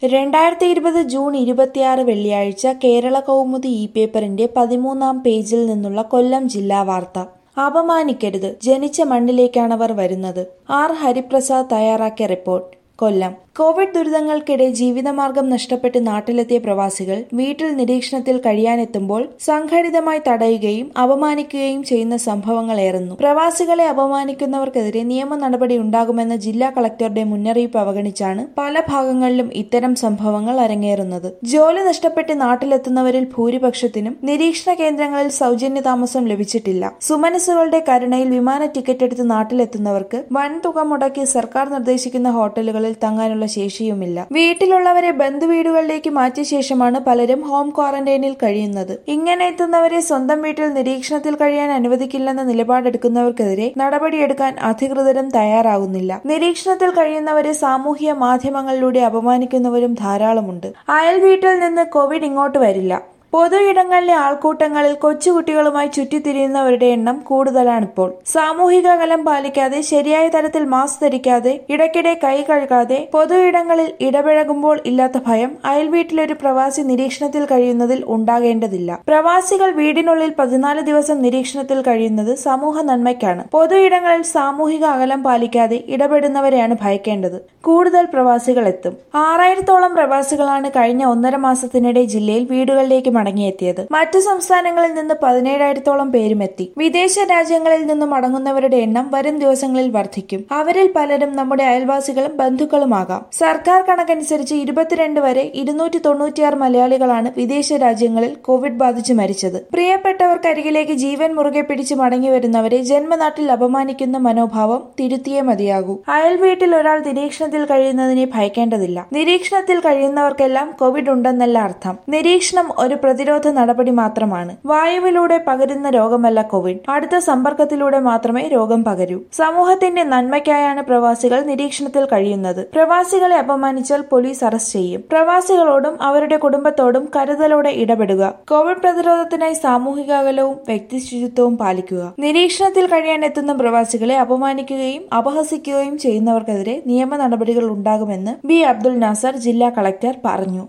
രണ്ടായിരത്തി ഇരുപത് ജൂൺ ഇരുപത്തിയാറ് വെള്ളിയാഴ്ച കേരള കൗമുദി ഇ പേപ്പറിന്റെ പതിമൂന്നാം പേജിൽ നിന്നുള്ള കൊല്ലം ജില്ലാ വാർത്ത അപമാനിക്കരുത് ജനിച്ച മണ്ണിലേക്കാണവർ വരുന്നത് ആർ ഹരിപ്രസാദ് തയ്യാറാക്കിയ റിപ്പോർട്ട് കൊല്ലം കോവിഡ് ദുരിതങ്ങൾക്കിടെ ജീവിതമാർഗം നഷ്ടപ്പെട്ട് നാട്ടിലെത്തിയ പ്രവാസികൾ വീട്ടിൽ നിരീക്ഷണത്തിൽ കഴിയാനെത്തുമ്പോൾ സംഘടിതമായി തടയുകയും അപമാനിക്കുകയും ചെയ്യുന്ന സംഭവങ്ങളേറുന്നു പ്രവാസികളെ അപമാനിക്കുന്നവർക്കെതിരെ നിയമ നടപടി ഉണ്ടാകുമെന്ന ജില്ലാ കളക്ടറുടെ മുന്നറിയിപ്പ് അവഗണിച്ചാണ് പല ഭാഗങ്ങളിലും ഇത്തരം സംഭവങ്ങൾ അരങ്ങേറുന്നത് ജോലി നഷ്ടപ്പെട്ട് നാട്ടിലെത്തുന്നവരിൽ ഭൂരിപക്ഷത്തിനും നിരീക്ഷണ കേന്ദ്രങ്ങളിൽ സൗജന്യ താമസം ലഭിച്ചിട്ടില്ല സുമനസുകളുടെ കരുണയിൽ വിമാന ടിക്കറ്റ് എടുത്ത് നാട്ടിലെത്തുന്നവർക്ക് വൻതുക മുടക്കി സർക്കാർ നിർദ്ദേശിക്കുന്ന ഹോട്ടലുകളിൽ തങ്ങാനുള്ള ശേഷിയുമില്ല വീട്ടിലുള്ളവരെ ബന്ധുവീടുകളിലേക്ക് മാറ്റിയ ശേഷമാണ് പലരും ഹോം ക്വാറന്റൈനിൽ കഴിയുന്നത് ഇങ്ങനെ എത്തുന്നവരെ സ്വന്തം വീട്ടിൽ നിരീക്ഷണത്തിൽ കഴിയാൻ അനുവദിക്കില്ലെന്ന നിലപാടെടുക്കുന്നവർക്കെതിരെ നടപടിയെടുക്കാൻ അധികൃതരും തയ്യാറാകുന്നില്ല നിരീക്ഷണത്തിൽ കഴിയുന്നവരെ സാമൂഹ്യ മാധ്യമങ്ങളിലൂടെ അപമാനിക്കുന്നവരും ധാരാളമുണ്ട് അയൽ വീട്ടിൽ നിന്ന് കോവിഡ് ഇങ്ങോട്ട് വരില്ല പൊതു ഇടങ്ങളിലെ ആൾക്കൂട്ടങ്ങളിൽ കൊച്ചുകുട്ടികളുമായി ചുറ്റിത്തിരിയുന്നവരുടെ എണ്ണം കൂടുതലാണിപ്പോൾ സാമൂഹിക അകലം പാലിക്കാതെ ശരിയായ തരത്തിൽ മാസ്ക് ധരിക്കാതെ ഇടയ്ക്കിടെ കൈ കഴുകാതെ പൊതു ഇടങ്ങളിൽ ഇടപഴകുമ്പോൾ ഇല്ലാത്ത ഭയം അയൽ വീട്ടിലൊരു പ്രവാസി നിരീക്ഷണത്തിൽ കഴിയുന്നതിൽ ഉണ്ടാകേണ്ടതില്ല പ്രവാസികൾ വീടിനുള്ളിൽ പതിനാല് ദിവസം നിരീക്ഷണത്തിൽ കഴിയുന്നത് സമൂഹ നന്മയ്ക്കാണ് പൊതു ഇടങ്ങളിൽ സാമൂഹിക അകലം പാലിക്കാതെ ഇടപെടുന്നവരെയാണ് ഭയക്കേണ്ടത് കൂടുതൽ പ്രവാസികൾ എത്തും ആറായിരത്തോളം പ്രവാസികളാണ് കഴിഞ്ഞ ഒന്നര മാസത്തിനിടെ ജില്ലയിൽ വീടുകളിലേക്ക് മടങ്ങിയെത്തിയത് മറ്റു സംസ്ഥാനങ്ങളിൽ നിന്ന് പതിനേഴായിരത്തോളം പേരും എത്തി വിദേശ രാജ്യങ്ങളിൽ നിന്നും മടങ്ങുന്നവരുടെ എണ്ണം വരും ദിവസങ്ങളിൽ വർദ്ധിക്കും അവരിൽ പലരും നമ്മുടെ അയൽവാസികളും ബന്ധുക്കളുമാകാം സർക്കാർ കണക്കനുസരിച്ച് ഇരുപത്തിരണ്ട് വരെ ഇരുന്നൂറ്റി തൊണ്ണൂറ്റിയാറ് മലയാളികളാണ് വിദേശ രാജ്യങ്ങളിൽ കോവിഡ് ബാധിച്ച് മരിച്ചത് പ്രിയപ്പെട്ടവർക്കരികിലേക്ക് ജീവൻ മുറുകെ പിടിച്ച് മടങ്ങി വരുന്നവരെ ജന്മനാട്ടിൽ അപമാനിക്കുന്ന മനോഭാവം തിരുത്തിയേ മതിയാകൂ അയൽ വീട്ടിൽ ഒരാൾ നിരീക്ഷണത്തിൽ കഴിയുന്നതിനെ ഭയക്കേണ്ടതില്ല നിരീക്ഷണത്തിൽ കഴിയുന്നവർക്കെല്ലാം കോവിഡ് ഉണ്ടെന്നല്ല അർത്ഥം നിരീക്ഷണം ഒരു പ്രതിരോധ നടപടി മാത്രമാണ് വായുവിലൂടെ പകരുന്ന രോഗമല്ല കോവിഡ് അടുത്ത സമ്പർക്കത്തിലൂടെ മാത്രമേ രോഗം പകരൂ സമൂഹത്തിന്റെ നന്മയ്ക്കായാണ് പ്രവാസികൾ നിരീക്ഷണത്തിൽ കഴിയുന്നത് പ്രവാസികളെ അപമാനിച്ചാൽ പോലീസ് അറസ്റ്റ് ചെയ്യും പ്രവാസികളോടും അവരുടെ കുടുംബത്തോടും കരുതലോടെ ഇടപെടുക കോവിഡ് പ്രതിരോധത്തിനായി സാമൂഹിക അകലവും വ്യക്തി ശുചിത്വവും പാലിക്കുക നിരീക്ഷണത്തിൽ കഴിയാൻ എത്തുന്ന പ്രവാസികളെ അപമാനിക്കുകയും അപഹസിക്കുകയും ചെയ്യുന്നവർക്കെതിരെ നിയമ നടപടികൾ ഉണ്ടാകുമെന്ന് ബി അബ്ദുൽ നാസർ ജില്ലാ കളക്ടർ പറഞ്ഞു